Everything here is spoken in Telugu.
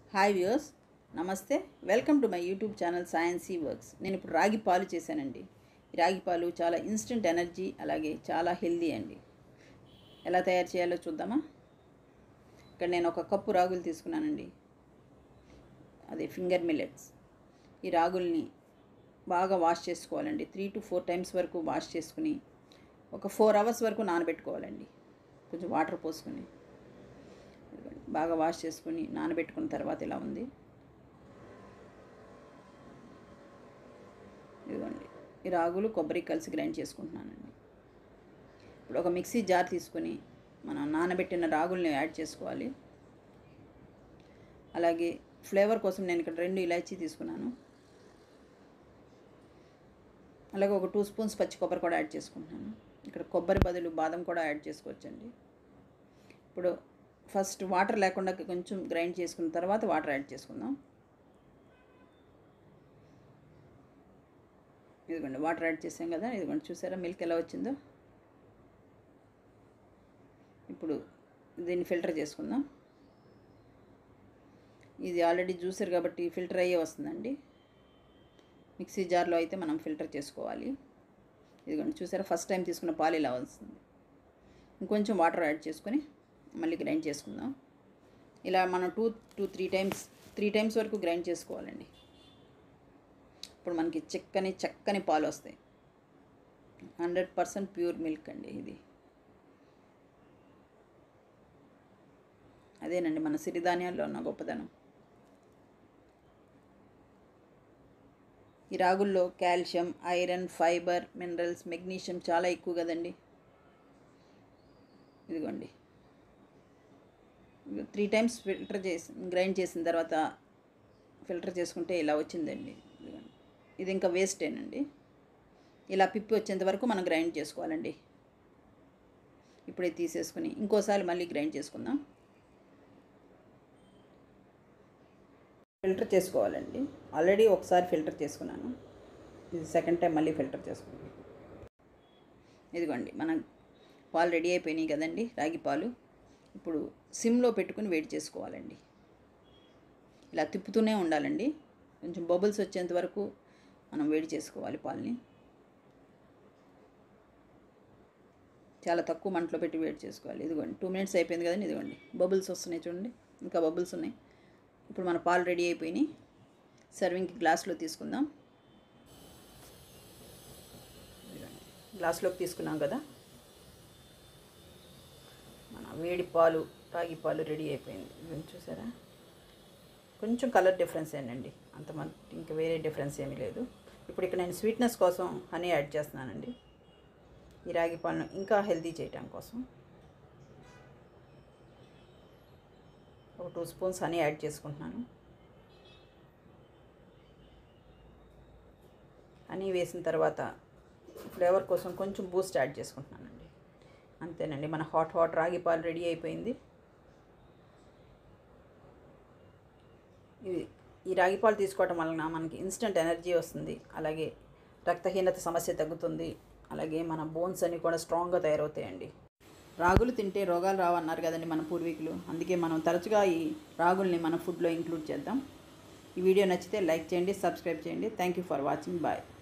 హాయ్ వ్యూయర్స్ నమస్తే welcome to my YouTube channel సైన్సీ వర్క్స్ నేను ఇప్పుడు రాగి పాలు చేశానండి ఈ రాగి పాలు చాలా ఇన్స్టెంట్ ఎనర్జీ అలాగే చాలా హెల్దీ అండి ఎలా తయారు చేయాలో చూద్దామా ఇక్కడ నేను ఒక కప్పు రాగులు తీసుకున్నానండి అదే ఫింగర్ మిల్లెట్స్ ఈ రాగుల్ని బాగా వాష్ చేసుకోవాలండి త్రీ టు ఫోర్ టైమ్స్ వరకు వాష్ చేసుకుని ఒక ఫోర్ అవర్స్ వరకు నానబెట్టుకోవాలండి కొంచెం వాటర్ పోసుకుని ఇదిగోండి. బాగా వాష్ చేసుకుని నానబెట్టుకున్న తర్వాత ఇలా ఉంది ఇదిగోండి ఈ రాగులు కొబ్బరి కలిసి గ్రైండ్ చేసుకుంటున్నానండి ఇప్పుడు ఒక మిక్సీ జార్ తీసుకొని మనం నానబెట్టిన రాగుల్ని యాడ్ చేసుకోవాలి అలాగే ఫ్లేవర్ కోసం నేను ఇక్కడ రెండు ఇలాచీ తీసుకున్నాను అలాగే ఒక టూ స్పూన్స్ పచ్చి కొబ్బరి కూడా యాడ్ చేసుకుంటున్నాను ఇక్కడ కొబ్బరి బదులు బాదం కూడా యాడ్ చేసుకోవచ్చండి ఇప్పుడు ఫస్ట్ వాటర్ లేకుండా కొంచెం గ్రైండ్ చేసుకున్న తర్వాత వాటర్ యాడ్ చేసుకుందాం ఇదిగోండి వాటర్ యాడ్ చేసాం కదా ఇదిగోండి చూసారా మిల్క్ ఎలా వచ్చిందో ఇప్పుడు దీన్ని ఫిల్టర్ చేసుకుందాం ఇది ఆల్రెడీ జ్యూసర్ కాబట్టి ఫిల్టర్ అయ్యే వస్తుందండి మిక్సీ జార్లో అయితే మనం ఫిల్టర్ చేసుకోవాలి ఇదిగోండి చూసారా ఫస్ట్ టైం తీసుకున్న పాలు ఇలా వస్తుంది ఇంకొంచెం వాటర్ యాడ్ చేసుకొని మళ్ళీ గ్రైండ్ చేసుకుందాం ఇలా మనం two two three times three times వరకు గ్రైండ్ చేసుకోవాలండి ఇప్పుడు మనకి చిక్కని చక్కని పాలు వస్తాయి హండ్రెడ్ పర్సెంట్ ప్యూర్ మిల్క్ అండి ఇది అదేనండి మన సిరిధాన్యాల్లో ఉన్న గొప్పదనం ఈ రాగుల్లో calcium iron fibre minerals magnesium చాలా ఎక్కువ కదండి ఇదిగోండి త్రీ టైమ్స్ ఫిల్టర్ చేసి గ్రైండ్ చేసిన తర్వాత ఫిల్టర్ చేసుకుంటే ఇలా వచ్చిందండి ఇదిగోండి ఇది ఇంకా వేస్టేనండి ఇలా పిప్పి వచ్చేంత వరకు మనం గ్రైండ్ చేసుకోవాలండి ఇప్పుడే తీసేసుకుని ఇంకోసారి మళ్ళీ గ్రైండ్ చేసుకుందాం ఫిల్టర్ చేసుకోవాలండి ఆల్రెడీ ఒకసారి ఫిల్టర్ చేసుకున్నాను ఇది సెకండ్ టైం మళ్ళీ ఫిల్టర్ చేసుకున్నాను ఇదిగోండి మన పాలు రెడీ అయిపోయినాయి కదండి రాగి పాలు ఇప్పుడు సిమ్లో పెట్టుకుని వేడి చేసుకోవాలండి ఇలా తిప్పుతూనే ఉండాలండి కొంచెం బబుల్స్ వచ్చేంత వరకు మనం వేడి చేసుకోవాలి పాలని చాలా తక్కువ మంటలో పెట్టి వేడి చేసుకోవాలి ఇదిగోండి టూ మినిట్స్ అయిపోయింది కదండి ఇదిగోండి బబుల్స్ వస్తున్నాయి చూడండి ఇంకా బబుల్స్ ఉన్నాయి ఇప్పుడు మన పాలు రెడీ అయిపోయినాయి సర్వింగ్కి గ్లాస్లో తీసుకుందాం ఇదిగోండి. గ్లాస్లోకి తీసుకున్నాం కదా మన వేడి పాలు రాగి పాలు రెడీ అయిపోయింది ఇదిగోండి చూసారా కొంచెం కలర్ డిఫరెన్స్ ఏనండి అంత మన ఇంకా వేరే డిఫరెన్స్ ఏమీ లేదు ఇప్పుడు ఇక్కడ నేను స్వీట్నెస్ కోసం హనీ యాడ్ చేస్తున్నానండి ఈ రాగి పాలను ఇంకా హెల్తీ చేయటం కోసం ఒక టూ స్పూన్స్ హనీ యాడ్ చేసుకుంటున్నాను హనీ వేసిన తర్వాత ఫ్లేవర్ కోసం కొంచెం బూస్ట్ యాడ్ చేసుకుంటున్నానండి అంతేనండి మన హాట్ హాట్ రాగి పాలు రెడీ అయిపోయింది ఇది ఈ రాగి పాలు తీసుకోవటం వలన మనకి ఇన్స్టెంట్ ఎనర్జీ వస్తుంది అలాగే రక్తహీనత సమస్య తగ్గుతుంది అలాగే మన బోన్స్ అన్నీ కూడా స్ట్రాంగ్గా తయారవుతాయండి రాగులు తింటే రోగాలు రావన్నారు కదండి మన పూర్వీకులు అందుకే మనం తరచుగా ఈ రాగుల్ని మన ఫుడ్లో ఇంక్లూడ్ చేద్దాం ఈ వీడియో నచ్చితే లైక్ చేయండి సబ్స్క్రైబ్ చేయండి thank you for watching bye